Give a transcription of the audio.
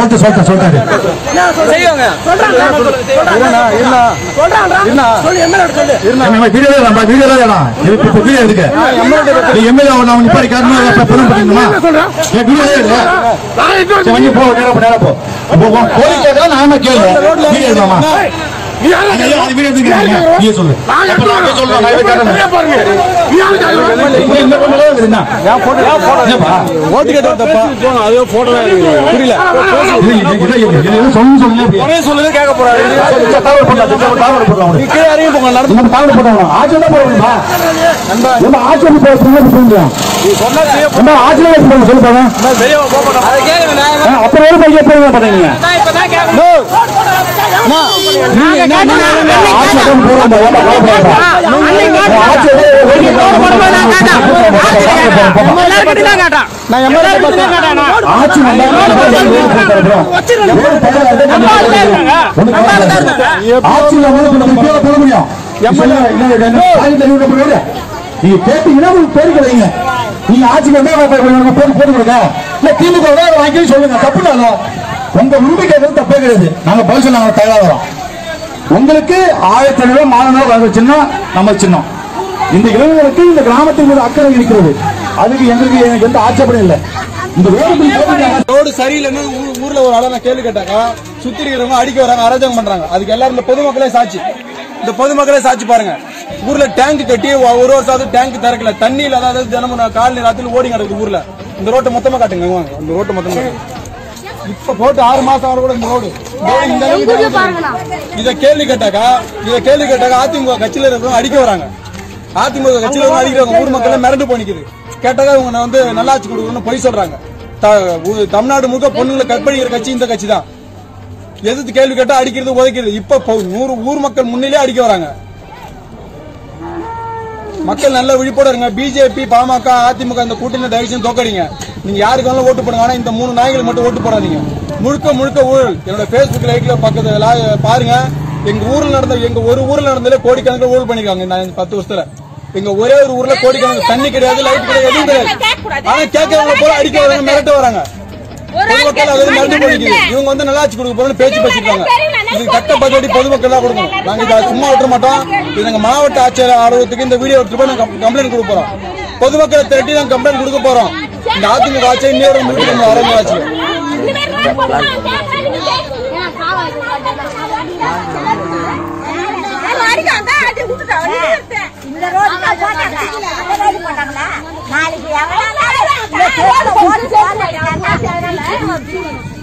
சொல்லிட்டு சொல்லிட்டு சொல்லிட்டாரு செய்வாங்க வீடியோ நம்ம வீடியோ தான் இப்ப வீடியோ இருக்கு நீ எம்எல்ஏ நான் நிப்பாடி காரணம் பதிவு பண்ணிக்கணுமா ஏன் வீடியோ இருக்கு சரி, வண்டி போ நேரா போ நேரா போ அப்போ உன் கோரிக்கை தான் நாம கேளு வீடியோ எடுக்கலாமா ஐயா, அது வீடியோ எடுத்துக்கிறீங்க நீ சொல்லு அப்ப நான் போய் சொல்றேன் நான் போய் காட்டுறேன். இப்ப இந்த பொண்ணுல இருக்குது என்ன? என்னப்பா? ஓட்டு கேட்ட தப்பா அதே போட்டோ புரியல இது இது இது இது இது இது சொல்லு சொல்லுங்க அப்படியே. ஒரே சொல்லுங்க கேட்க போறாரு இந்த தகவல் போடலாம், இந்த தகவல் போடலாம் உனக்கு. கீழே இறங்கி போங்க நடந்து இந்த தகவல் போடலாம். ஆட்சி தான் போடணும்பா. நம்ம ஆட்சி வந்து போட சொல்லுங்க, சொல்லுங்க. நீ சொன்னா செய்ய நம்ம ஆட்சியில வச்சு போட சொல்லு பாருங்க. வெளியே போக மாட்டோம் அதை கேட்க ஆ, அப்புறம் ஒரு பையன் எப்ப என்ன பண்றீங்க? நீங்க என்ன நீங்க என்ன ஆட்சி அதான் போடுறோம்பா, ஏன்பா கவலைப்படுறீங்க? ஆட்சி வந்து வெளியே நான் எம்எல்ஏ பார்த்தேன் ஆட்சி வந்தா ஆட்சியில் வந்து நம்ம கீழே போட முடியும் நீங்க கேட்டீங்கன்னா உங்களுக்கு பேர் கிடைங்க நீங்க ஆட்சிக்கு வந்தா உங்களுக்கு பேர் போட்டு கொடுங்க இல்ல திமுக வந்தா அதை வாங்கி சொல்லுங்க தப்பு இல்ல உங்க உரிமை கேட்கறது தப்பே கிடையாது நாங்க பதில் சொல்ல நாங்க தயாரா வரோம் உங்களுக்கு ஆயிரத்தி ஐநூறு ரூபாய் மாதம் வாங்க சின்னம் நம்ம சின்னம் இந்த இளைஞருக்கு இந்த கிராமத்தின் மீது அக்கறை இருக்கிறது அதுக்கு எங்களுக்கு எனக்கு எந்த ஆட்சேபனையும் இல்லை இந்த ரோடு இப்படி போட்டிருக்காங்க. ரோடு சரியில்லைன்னு ஊ- ஊர்ல ஒரு ஆளை நான் கேள்வி கேட்டாக்கா சுத்தி இருக்கிறவங்க அடிக்க வராங்க அராஜகம் பண்றாங்க அதுக்கு எல்லாரும் இந்த பொதுமக்களே சாட்சி இந்த பொதுமக்களே சாட்சி பாருங்க ஊர்ல டேங்க் கட்டி ஒ- ஒரு வருஷம் டேங்க் திறக்கல தண்ணி இல்லாத அதாவது தினமும் நான் காலையில் ராத்திரி ஓடி கிடக்குது ஊர்ல இந்த ரோட்டை மொத்தமா காட்டுங்க இங்க வாங்க இந்த ரோட்டை மொத்தமா காட்டுங்க. இப்ப போட்டு ஆறு மாசம் ஆன கூட இந்த ரோடு இந்த ரோடு இந்த அளவுக்கு தெரியுது. இத கேள்வி கேட்டாக்கா இத கேள்வி கேட்டாக்கா அதிமுக கட்சியில இருக்கிறவங்க அடிக்க வராங்க அதிமுக கட்சியில இருக்கிறவங்க அடிக்கிறாங்க ஊர் மக்கள் மிரண்டு போய் நிக்குது கேட்டாக்கா இவங்க நான் வந்து நல்லாட்சி கொடுக்கணும்னு பொய் சொல்றாங்க த- ஊ- தமிழ்நாடு முழுக்க பொண்ணுங்களை கற்பழிக்கிற கட்சி இந்த கட்சி தான் எதிர்த்து கேள்வி கேட்டா அடிக்கிறது உதைக்கிறது இப்ப பொ- நூறு ஊர் மக்கள் முன்னிலே அடிக்க வராங்க மக்கள் நல்ல விழிப்போட இருங்க பிஜேபி பாமக அதிமுக இந்த கூட்டணி டைரக்ஷன் தோக்கடிங்க நீங்க யாருக்கு வேணாலும் ஓட்டு போடுங்க ஆனா இந்த மூணு நாய்களுக்கு மட்டும் ஓட்டு போடாதீங்க முழுக்க முழுக்க ஊழல் என்னோட Facebook லைக்ல பக்கத்துல லா- பாருங்க எங்க ஊர்ல நடந்த எங்க ஒரு ஊர்ல நடந்ததுல கோடிக்கணக்கில் ஊழல் பண்ணிருக்காங்க இந்த பத்து வருஷத்துல எங்க ஒரே ஒரு ஊர்ல கோடிக்கணக்கு தண்ணி கிடையாது லைட் கிடையாது எதுவும் கிடையாது ஆனா கேட்கறவங்க போல அடிக்க வராங்க மிரட்ட வராங்க பொதுமக்கள் அதை மிரண்டு போயிருக்கு இவங்க வந்து நல்லாட்சி கொடுக்க போறோம்னு பேச்சு பேசிருக்காங்க இது கட்ட பதவி பொதுமக்கள் தான் கொடுக்கணும் நாங்க இதை சும்மா விட்டுற மாட்டோம் இது எங்க மாவட்ட ஆட்சியர் ஆர்வத்துக்கு இந்த வீடியோ எடுத்து போய் நாங்க கம்ப்ளைண்ட் கொடுக்க போறோம் பொதுமக்களை திரட்டி நாங்க கம்ப்ளைண்ட் கொடுக்க போறோம் இந்த அதிமுக ஆட்சியை இன்னொரு முடிவு அரங்க ஆட்சி இந்த ரோடு போட்டாங்களா அந்த ரோடு போட்டாங்களா நாளைக்கு எவனாலும்